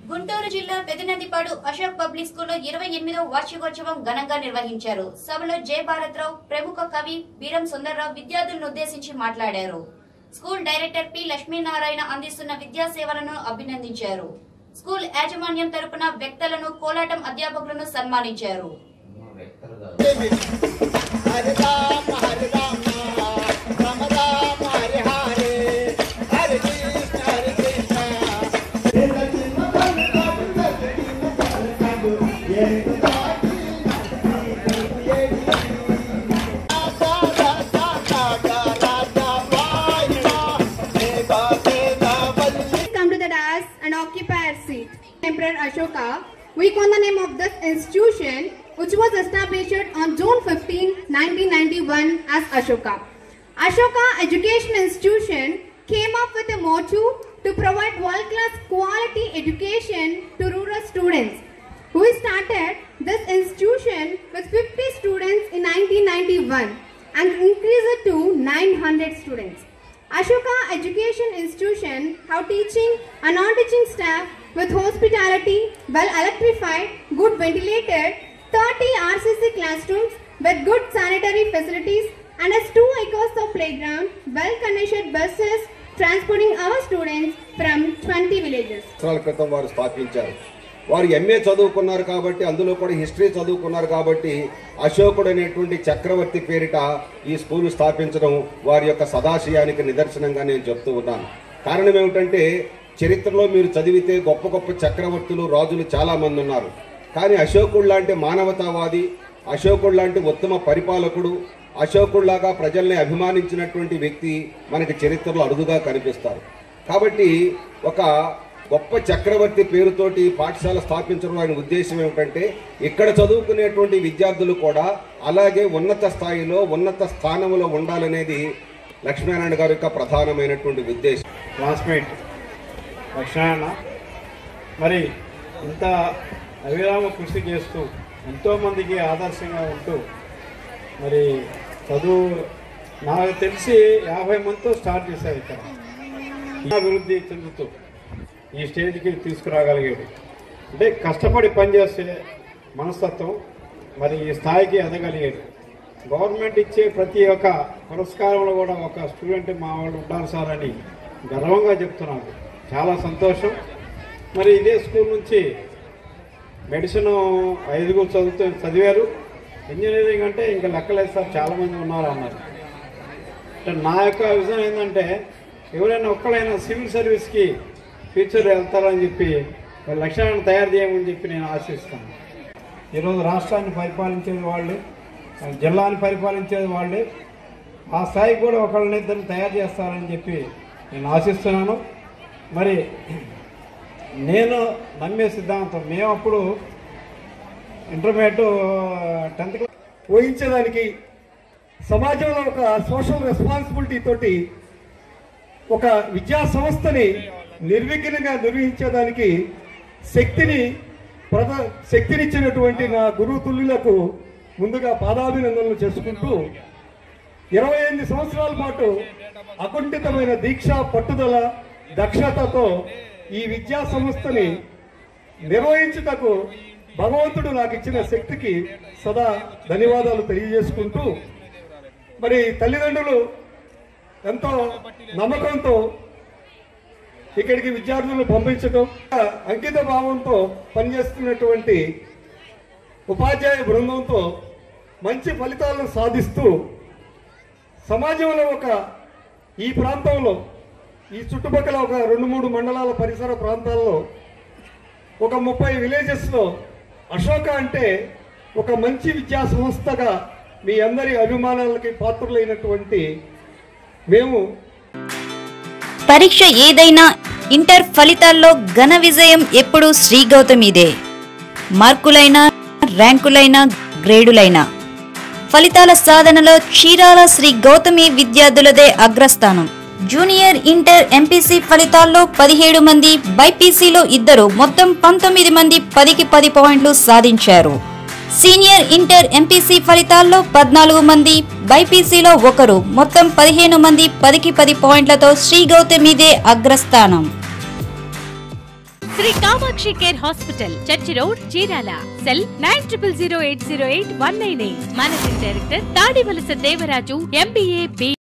గుంటూరు జిల్లా పెదనదిపాడు అశోక్ పబ్లిక్ స్కూల్లో ఇరవై ఎనిమిదవ వార్షికోత్సవం ఘనంగా నిర్వహించారు సభలో జయ భారత్రావు ప్రముఖ కవి బీరం సుందర్రావు విద్యార్థులను ఉద్దేశించి మాట్లాడారు స్కూల్ డైరెక్టర్ పి లక్ష్మీనారాయణ అందిస్తున్న విద్యా సేవలను అభినందించారు స్కూల్ యాజమాన్యం తరపున వ్యక్తులను కోలాటం అధ్యాపకులను సన్మానించారు Hari Rama Hari Rama Rama Rama Hari Hare Hari Krishna Hari Krishna come to the dais and occupy our seat. Emperor Ashoka, we call the name of this institution, which was established on June 15, 1991 as Ashoka. Ashoka Education Institution came up with a motto to provide world-class quality education to rural students. We started this institution with 50 students in 1991 and increased it to 900 students. Ashoka Education Institution have teaching and non-teaching staff with hospitality, well electrified, good ventilated, 30 RCC classrooms with good sanitary facilities and has two acres of playground, well connected buses transporting our students from 20 villages. సంవత్సరాల క్రితం వారు స్థాపించారు వారు MA చదువుకున్నారు కాబట్టి అందులో కూడా history చదువుకున్నారు కాబట్టి అశోకుడు అనేటువంటి చక్రవర్తి పేరిట ఈ స్కూల్ స్థాపించడం వారి యొక్క సదాశయానికి నిదర్శనంగా నేను చెప్తూ ఉన్నాను కారణం ఏమిటంటే చరిత్రలో మీరు చదివితే గొప్ప గొప్ప చక్రవర్తులు రాజులు చాలా మంది ఉన్నారు కానీ అశోకుడు లాంటి మానవతావాది అశోకుడు లాంటి ఉత్తమ పరిపాలకుడు అశోకుడిలాగా ప్రజల్ని అభిమానించినటువంటి వ్యక్తి మనకి చరిత్రలో అరుదుగా కనిపిస్తారు కాబట్టి ఒక గొప్ప చక్రవర్తి పేరుతోటి పాఠశాల స్థాపించడం ఆయన ఉద్దేశం ఏమిటంటే ఇక్కడ చదువుకునేటువంటి విద్యార్థులు కూడా అలాగే ఉన్నత స్థాయిలో ఉన్నత స్థానంలో ఉండాలనేది లక్ష్మీనారాయణ గారి యొక్క ప్రధానమైనటువంటి ఉద్దేశం క్లాస్మేట్ లక్ష్మణ మరి ఇంత అవిరామ కృషి చేస్తూ ఎంతోమందికి ఆదర్శంగా ఉంటూ మరి చదువు నాకు తెలిసి యాభై మందితో స్టార్ట్ చేశారు ఇక్కడ అభివృద్ధి చెందుతూ ఈ స్టేజ్కి తీసుకురాగలిగాడు అంటే కష్టపడి పనిచేసే మనస్తత్వం మరి ఈ స్థాయికి ఎదగలిగాడు గవర్నమెంట్ ఇచ్చే ప్రతి ఒక్క పురస్కారంలో కూడా ఒక స్టూడెంట్ మా వాళ్ళు ఉండాలి సార్ అని గర్వంగా చెప్తున్నారు చాలా సంతోషం మరి ఇదే స్కూల్ నుంచి మెడిసిన్ ఐదుగురు చదువుతూ చదివారు ఇంజనీరింగ్ అంటే ఇంకా లెక్కలేదు సార్ చాలామంది ఉన్నారు అన్నారు అంటే నా యొక్క విజన్ ఏంటంటే ఎవరైనా ఒక్కడైనా సివిల్ సర్వీస్కి ఫ్యూచర్ వెళ్తారని చెప్పి వాళ్ళ లక్ష్యాలను తయారు చేయమని చెప్పి నేను ఆశిస్తాను ఈరోజు రాష్ట్రాన్ని పరిపాలించేది వాళ్ళే జిల్లాని పరిపాలించేది వాళ్ళే ఆ స్థాయికి కూడా ఒకళ్ళని ఇద్దరిని తయారు చేస్తారని చెప్పి నేను ఆశిస్తున్నాను మరి నేను నమ్మే సిద్ధాంతం మేము అప్పుడు ఇంటర్మీడియట్ టెన్త్ క్లాస్ ఊహించడానికి సమాజంలో ఒక సోషల్ రెస్పాన్సిబిలిటీ తోటి ఒక విద్యా సంస్థని నిర్విఘ్నంగా నిర్వహించేదానికి శక్తిని ప్రధ శక్తినిచ్చినటువంటి నా గురువు తుల్యులకు ముందుగా పాదాభినందనలు చేసుకుంటూ ఇరవై ఎనిమిది సంవత్సరాల పాటు అకుంఠితమైన దీక్ష పట్టుదల దక్షతతో ఈ విద్యా సంస్థని నిర్వహించుటకు భగవంతుడు నాకు ఇచ్చిన శక్తికి సదా ధన్యవాదాలు తెలియజేసుకుంటూ మరి తల్లిదండ్రులు ఎంతో నమ్మకంతో ఇక్కడికి విద్యార్థులను పంపించడం అంకిత భావంతో పనిచేస్తున్నటువంటి ఉపాధ్యాయ బృందంతో మంచి ఫలితాలను సాధిస్తూ సమాజంలో ఒక ఈ ప్రాంతంలో ఈ చుట్టుపక్కల ఒక రెండు మూడు మండలాల పరిసర ప్రాంతాల్లో ఒక ముప్పై విలేజెస్లో అశోక అంటే ఒక మంచి విద్యా సంస్థగా మీ అందరి అభిమానాలకి పాత్రులైనటువంటి మేము పరీక్ష ఏదైనా ఇంటర్ ఫలితాల్లో ఘన విజయం ఎప్పుడూ శ్రీ గౌతమిదే మార్కులైనా ర్యాంకులైనా గ్రేడులైనా ఫలితాల సాధనలో చీరాల శ్రీ గౌతమి విద్యార్థులదే అగ్రస్థానం జూనియర్ ఇంటర్ ఎంపీసీ ఫలితాల్లో పదిహేడు మంది బైపీసీలో ఇద్దరు మొత్తం పంతొమ్మిది మంది పదికి పది పాయింట్లు సాధించారు సీనియర్ ఇంటర్ ఎంపీసీ ఫలితాల్లో పద్నాలుగు మంది బైపీసీలో ఒకరు మొత్తం పదిహేను మంది పదికి పది పాయింట్లతో శ్రీ గౌతమిదే అగ్రస్థానం Shri Kamakshi care hospital church road Chirala cell nine triple zero eight zero eight one nine eight managing director Tadivalasa Devaraju MBA B